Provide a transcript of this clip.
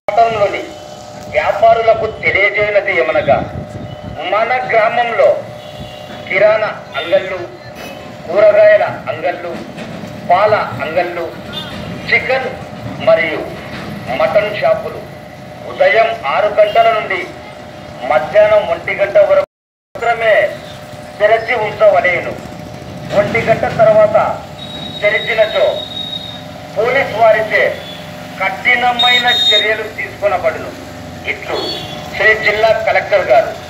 పట్టణంలోని వ్యాపారులకు తెలియజేయనది ఏమనగా మన గ్రామంలో కిరాణా అంగళ్ళు కూరగాయల అంగళ్ళు పాల అంగళ్ళు చికెన్ మరియు మటన్ షాపులు ఉదయం ఆరు గంటల నుండి మధ్యాహ్నం ఒంటి గంట వరకు మాత్రమే తెరచి ఉంచవలేను ఒంటి గంట తర్వాత తెరిచినచో పోలీస్ వారిచే కఠినమైన చర్యలు తీసుకొనబడును ఇట్లు శ్రీ జిల్లా కలెక్టర్ గారు